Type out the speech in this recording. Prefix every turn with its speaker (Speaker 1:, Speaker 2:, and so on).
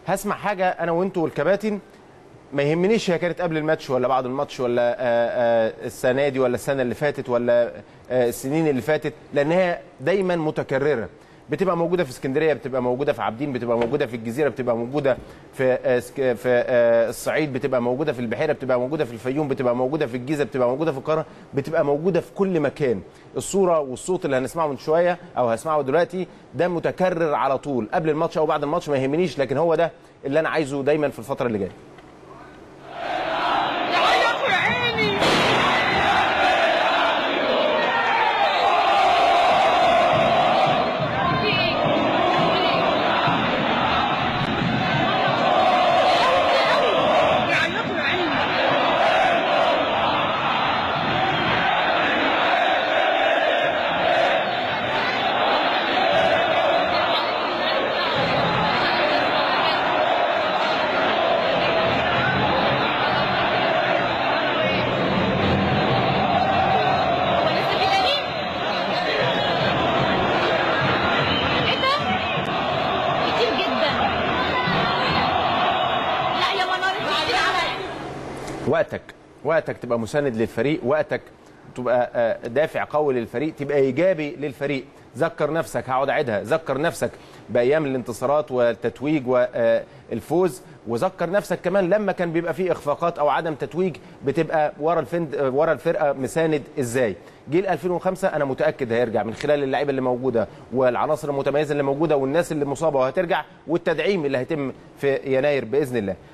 Speaker 1: هسمع حاجه انا وانتوا والكباتن ما يهمنيش هي كانت قبل الماتش ولا بعد الماتش ولا آه، آه، السنه دي ولا السنه اللي فاتت ولا آه، السنين اللي فاتت لان هي دايما متكرره بتبقى موجوده في اسكندريه بتبقى موجوده في عابدين بتبقى موجوده في الجزيره بتبقى موجوده في آه، سك- في آه، الصعيد بتبقى موجوده في البحيره بتبقى موجوده في الفيوم بتبقى موجوده في الجيزه بتبقى موجوده في القاهره بتبقى موجوده في كل مكان الصوره والصوت اللي هنسمعه من شويه او هسمعه دلوقتي ده متكرر على طول قبل الماتش او بعد الماتش ما يهمنيش لكن هو ده اللي انا عايزه دايما في الفتره اللي جايه
Speaker 2: يعيط يا عيني يعيطوا يا عيني
Speaker 3: هو لسه في تاني؟ ايه ده؟ كتير جدا لا يا منار انت كتير عليا
Speaker 1: وقتك وقتك تبقى مساند للفريق وقتك تبقى آه، دافع قوي للفريق تبقى ايجابي للفريق ذكر نفسك هقعد اعيدها ذكر نفسك بايام الانتصارات والتتويج والفوز وذكر نفسك كمان لما كان بيبقى فيه اخفاقات او عدم تتويج بتبقى ورا الفند آه، ورا الفرقه مساند ازاي جيل 2005 انا متاكد هيرجع من خلال اللعيبه اللي موجوده والعناصر المتميزه اللي موجوده والناس اللي مصابه وهترجع والتدعيم اللي هيتم في يناير باذن الله